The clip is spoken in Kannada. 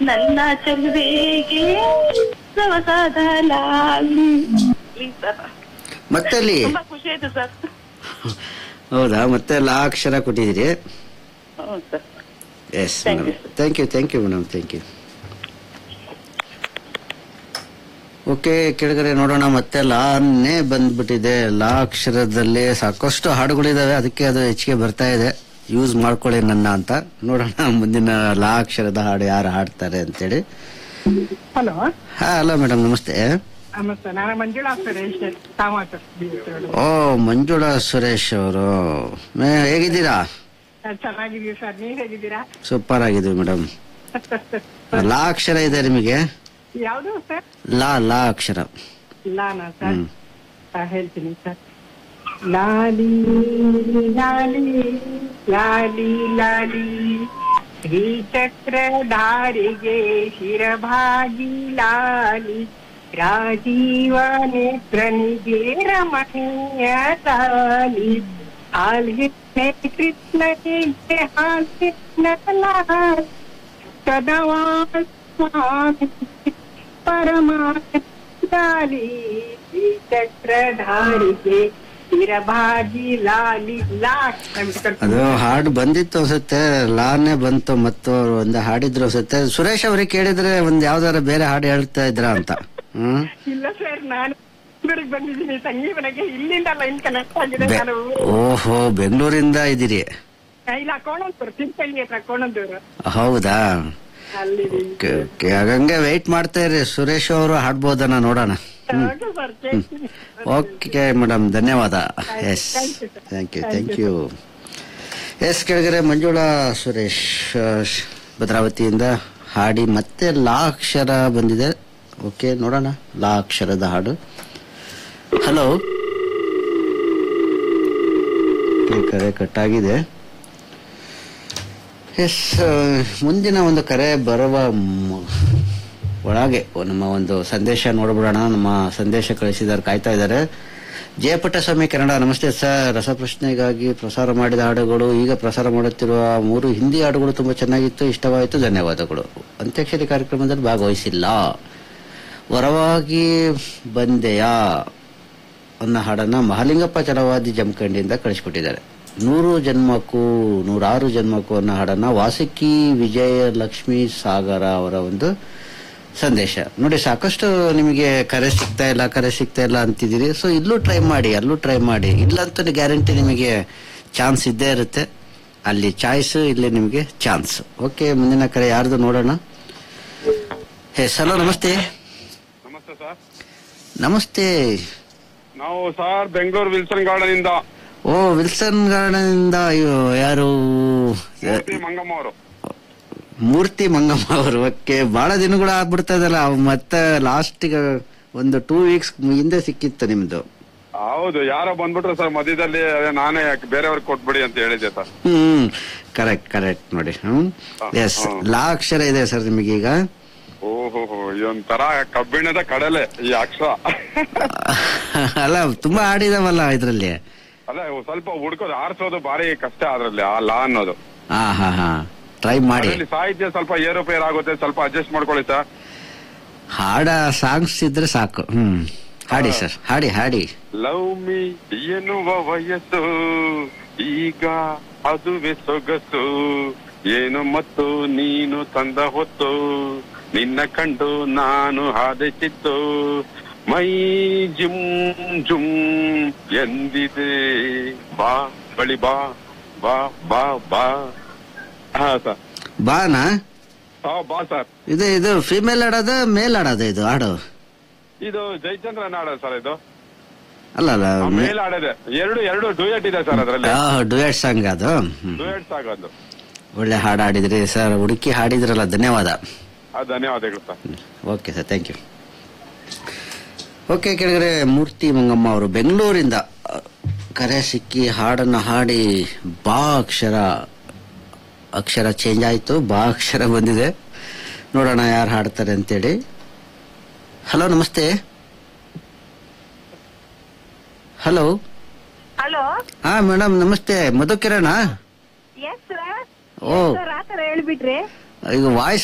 ನನ್ನ ಚೆಲುವೆಗೆ ಸೊಗಸಾದ ಲಾಲಿ ಸರ್ ಮತ್ತೆ ಅಲ್ಲಿ ತುಂಬಾ ಖುಷಿ ಆಯ್ತು ಸರ್ ಹೌದಾ ಮತ್ತೆ ಲಾ ಅಕ್ಷರ ಕೊಟ್ಟಿದ್ದೀರಿ ಹ್ಞೂ sir yes Thank madam you. Thank you thank you madam thank you okay ಕೆಳಗಡೆ ನೋಡೋಣ ಮತ್ತೆ ಲಾನೇ ಬಂದ್ಬಿಟ್ಟಿದೆ ಲಾ ಅಕ್ಷರದಲ್ಲಿ ಸಾಕಷ್ಟು ಹಾಡುಗಳಿದಾವೆ ಅದಕ್ಕೆ ಅದು ಹೆಚ್ಚಿಗೆ ಬರ್ತಾ ಇದೆ ಯೂಸ್ ಮಾಡ್ಕೊಳ್ಳಿ ನನ್ನ ಅಂತ ನೋಡೋಣ ಮುಂದಿನ ಲಾ ಅಕ್ಷರದ ಹಾಡು ಯಾರು ಹಾಡ್ತಾರೆ ಅಂತೇಳಿ ಹಲೋ ಹಾ ಹಲೋ ಮೇಡಮ್ ನಮಸ್ತೆ ನಮಸ್ತೆ ನಾನು ಮಂಜುಳಾ ಸುರೇಶ್ ತಾಮಾಟ ಓ ಮಂಜುಳಾ ಸುರೇಶ್ ಅವರು ಹೇಗಿದ್ದೀರಾ ಚೆನ್ನಾಗಿದೀವಿ ಸರ್ ನೀವ್ ಹೇಗಿದ್ದೀರಾ ಸೂಪರ್ ಆಗಿದ್ದೀವಿ ಮೇಡಮ್ ಲಾ ಅಕ್ಷರ ಇದೆ ನಿಮಗೆ ಯಾವ್ದು ಸರ್ ಲಾ ಲಾ ಅಕ್ಷರ ಲಾನಾ ಸರ್ ಹ್ಮ್. ಆ, ಹೇಳ್ತೀನಿ ಸರ್ ಲಾಲಿ ಲಾಲಿ ಲಾಲಿ ಲಾಲಿ ಶ್ರೀಚಕ್ರಧಾರಿಗೆ ಶಿರಭಾಗಿ ಲಾಲಿ ರಾಜೀವ ನೇತ್ರನಿಗೆ ರಮಣೀಯ ಲಾಲಿ ಆಲ್ಗೆ ಕೃಷ್ಣನಿಗೆ ಹಾಸ್ಯ ಲಾಲಿ ಸದವಾ ಸ್ವಾಮಿ ಪರಮಾಲಿ ಚಕ್ರಧಾರಿಗೆ ಶಿರಭಾಗಿ ಲಾಲಿ ಲಾಟ್ ಅದು ಹಾಡು ಬಂದಿತ್ತು ಅನ್ಸುತ್ತೆ ಲಾನೇ ಬಂತು ಮತ್ತು ಅವ್ರು ಒಂದು ಹಾಡಿದ್ರು ಅನ್ಸುತ್ತೆ ಸುರೇಶ್ ಅವ್ರಿಗೆ ಕೇಳಿದ್ರೆ ಒಂದ್ ಯಾವ್ದಾರ ಬೇರೆ ಹಾಡು ಹೇಳ್ತಾ ಇದ್ರ ಅಂತ ಹ್ಮ್ ಇಲ್ಲ ಸರ್ ನಾನು ಬೆಂಗಳೂರಿಗೆ ಬಂದಿದ್ದೀನಿ ಸಂಗೀವನಿಗೆ ಇಲ್ಲಿಂದ ಲೈನ್ ಕನೆಕ್ಟ್ ಆಗಿದೆ ಬೆ- ನಾನು ಓಹೋ ಬೆಂಗಳೂರಿಂದ ಇದ್ದೀರಿ ಇಲ್ಲ ಕೋಣಂದೂರು ತಿರುಪಳ್ಳಿ ಹತ್ರ ಕೋಣಂದೂರು ಹೌದಾ ಅಲ್ಲಿ ಓಕೆ ಓಕೆ ಹಾಗಂಗೆ ವೆಯ್ಟ್ ಮಾಡ್ತಾ ಇರಿ ಸುರೇಶ್ ಅವರು ಹಾಡ್ಬೋದನ್ನ ನೋಡೋಣ ಓಕೆ ಸರ್ ಕೇಳ್ತೀನಿ ಓಕೆ ಮೇಡಮ್ ಧನ್ಯವಾದ yes Thank you, sir. Thank you Thank thank you, you yes ಕೆಳಗಡೆ ಮಂಜುಳಾ ಸುರೇಶ್ ಆ, ಶ್- ಭದ್ರಾವತಿಯಿಂದ ಹಾಡಿ ಮತ್ತೆ ಲಾ ಅಕ್ಷರ ಬಂದಿದೆ ಓಕೆ ನೋಡೋಣ ಲಾ ಅಕ್ಷರದ ಹಾಡು ಹಲೋ ಕರೆ ಕಟ್ಟಾಗಿದೆ ಎಸ್ ಮುಂದಿನ ಒಂದು ಕರೆ ಬರುವ ಮ್- ಒಳಗೆ ನಮ್ಮ ಒಂದು ಸಂದೇಶ ನೋಡ್ಬಿಡೋಣ ನಮ್ಮ ಸಂದೇಶ ಕಳಿಸಿದಾರೆ ಕಾಯ್ತಾ ಇದ್ದಾರೆ ಜಯಪುಟ್ಟಸ್ವಾಮಿ ಕನ್ನಡ ನಮಸ್ತೆ ಸರ್ ರಸಪ್ರಶ್ನೆಗಾಗಿ ಪ್ರಸಾರ ಮಾಡಿದ ಹಾಡುಗಳು ಈಗ ಪ್ರಸಾರ ಮಾಡುತ್ತಿರುವ ಮೂರು ಹಿಂದಿ ಹಾಡುಗಳು ತುಂಬಾ ಚೆನ್ನಾಗಿತ್ತು ಇಷ್ಟವಾಯಿತು ಧನ್ಯವಾದಗಳು ಅಂತ್ಯಾಕ್ಷರಿ ಕಾರ್ಯಕ್ರಮದಲ್ಲಿ ಭಾಗವಹಿಸಿಲ್ಲ ವರವಾಗಿ ಬಂದೆಯಾ ಅನ್ನೋ ಹಾಡನ್ನ ಮಹಾಲಿಂಗಪ್ಪ ಚಲವಾದಿ ಜಮಖಂಡಿಯಿಂದ ಕಳಿಸ್ಕೊಟ್ಟಿದ್ದಾರೆ ನೂರು ಜನ್ಮಕ್ಕೂ ನೂರಾರು ಜನ್ಮಕ್ಕೂ ಅನ್ನೋ ಹಾಡನ್ನ ವಾಸುಕಿ ವಿಜಯ ಲಕ್ಷ್ಮೀ ಸಾಗರ ಅವರ ಒಂದು ಸಂದೇಶ ನೋಡಿ ಸಾಕಷ್ಟು ನಿಮಗೆ ಕರೆ ಸಿಗ್ತಾ ಇಲ್ಲ ಕರೆ ಸಿಗ್ತಾ ಇಲ್ಲ ಅಂತಿದ್ದೀರಿ ಸೊ ಇಲ್ಲೂ ಟ್ರೈ ಮಾಡಿ ಅಲ್ಲೂ ಟ್ರೈ ಮಾಡಿ ಇಲ್ಲಂತೂ ಗ್ಯಾರಂಟಿ ನಿಮಗೆ ಚಾನ್ಸ್ ಇದ್ದೇ ಇರುತ್ತೆ ಅಲ್ಲಿ ಚಾಯ್ಸ್ ಇಲ್ಲಿ ನಿಮಗೆ ಚಾನ್ಸ್ ಓಕೆ ಮುಂದಿನ ಕರೆ ಯಾರ್ದು ನೋಡೋಣ ಎಸ್ ಹಲೋ ನಮಸ್ತೆ ನಮಸ್ತೆ ಸರ್ ನಮಸ್ತೆ ನಾವು ಸರ್ ಬೆಂಗಳೂರು ವಿಲ್ಸನ್ ಗಾರ್ಡನ್ ಇಂದ ಓ ವಿಲ್ಸನ್ ಗಾರ್ಡನ್ ಇಂದ ಅಯ್ಯೋ ಯಾರು ಮೂರ್ತಿ ಮಂಗಮ್ಮ ಅವರು ಮೂರ್ತಿ ಮಂಗಮ್ಮ ಅವರು ಓಕೆ ಬಹಳ ದಿನಗಳು ಆಗ್ಬಿಡ್ತಾ ಇದಲ್ಲ ಅವ್ ಮತ್ತೆ ಲಾಸ್ಟ್ ಒಂದು ಟೂ ವೀಕ್ಸ್ ಹಿಂದೆ ಸಿಕ್ಕಿತ್ತು ನಿಮ್ದು ಹೌದು ಯಾರೋ ಬಂದ್ಬಿಟ್ರು ಸರ್ ಮಧ್ಯದಲ್ಲಿ ಅದೇ ನಾನೇ ಬೇರೆಯವ್ರಿಗೆ ಕೊಟ್ಬಿಡಿ ಅಂತ ಹೇಳಿದ್ದೆ ಸರ್ ಹ್ಮ್ ಕರೆಕ್ಟ್ ಕರೆಕ್ಟ್ ನೋಡಿ ಹ್ಮ್ ಹ, ಎಸ್ ಹ. ಲಾ ಅಕ್ಷರ ಇದೆ ಸರ್ ನಿಮಗೀಗ ಓಹೋ ಇದೊಂಥರ ಕಬ್ಬಿಣದ ಕಡಲೆ ಈ ಅಕ್ಷರ ಅಲ್ಲ ತುಂಬಾ ಹಾಡಿದಾವಲ್ಲ ಇದ್ರಲ್ಲಿ ಅಲ್ಲ ಇವು ಸ್ವಲ್ಪ ಹುಡ್ಕೋದು ಆರಿಸೋದು ಭಾರಿ ಕಷ್ಟ ಅದ್ರಲ್ಲಿ ಆ ಲಾ ಅನ್ನೋದು ಹಾ ಹಾ ಹಾ ಟ್ರೈ ಮಾಡಿ ಅದ್ರಲ್ಲಿ ಸಾಹಿತ್ಯ ಸ್ವಲ್ಪ ಏರುಪೇರು ಆಗುತ್ತೆ ಸ್ವಲ್ಪ ಅಡ್ಜಸ್ಟ್ ಮಾಡ್ಕೊಳ್ಳಿ ಸರ್ ಹಾಡ ಸಾಂಗ್ಸ್ ಇದ್ರೆ ಸಾಕು ಹ್ಮ್ ಹಾಡಿ ಸರ್ ಹಾಡಿ ಹಾಡಿ ಲವ್ ಮೀ ಎನ್ನುವ ವಯಸ್ಸು ಈಗ ಅದುವೆ ಸೊಗಸು ಏನು ಮತ್ತು ನೀನು ತಂದ ಹೊತ್ತು ನಿನ್ನ ಕಂಡು ನಾನು ಹಾದೆ ಚಿತ್ತು ಮೈ ಜುಮ್ ಜುಮ್ ಎಂದಿದೆ ಬಾ ಬಳಿ ಬಾ ಬಾ ಬಾ ಬಾ ಹಾ ಸರ್ ಬಾನಾ ಹಾ ಬಾ ಸರ್ ಇದು ಇದು ಫಿಮೇಲ್ ಆಡೋದ ಮೇಲ್ ಆಡೋದ ಇದು ಹಾಡು ಇದು ಜಯಚಂದ್ರ ನಾಡ ಸರ್ ಇದು ಅಲ್ಲ ಅಲ್ಲ ಆ, ಮೇಲ್ ಆಡದೆ ಎರಡು ಎರಡು ಡೂಯಟ್ ಇದೆ ಸರ್ ಅದರಲ್ಲಿ ಡುಯೆಟ್ ಸಾಂಗ್ ಅದು ಹ್ಮ್. ಡೂಯಟ್ ಆಗೋದು ಒಳ್ಳೆ ಹಾಡು ಹಾಡಿದ್ರಿ ಸರ್ ಹುಡುಕಿ ಹಾಡಿದ್ರಲ್ಲ ಧನ್ಯವಾದ ಆ, ಧನ್ಯವಾದಗಳು sir okay sir thank you okay ಕೆಳಗಡೆ ಮೂರ್ತಿ ಮಂಗಮ್ಮ ಅವರು ಬೆಂಗಳೂರಿಂದ ಅ, ಕರೆ ಸಿಕ್ಕಿ ಹಾಡನ್ನು ಹಾಡಿ ಬಾ ಅಕ್ಷರ ಅಕ್ಷರ ಚೇಂಜ್ ಆಯಿತು ಬಾ ಅಕ್ಷರ ಬಂದಿದೆ ನೋಡೋಣ ಯಾರು ಹಾಡ್ತಾರೆ ಅಂತೇಳಿ ಹಲೋ ನಮಸ್ತೆ ಹಲೋ ಹಲೋ ಹಾ ಮೇಡಮ್ ನಮಸ್ತೆ ಮಧುಕಿರಣ ಎಸ್ ಸರ್ ಓ ಸರ್ ಆತರ ಹೇಳ್ಬಿಟ್ರಿ ಈಗ ವಾಯ್ಸ್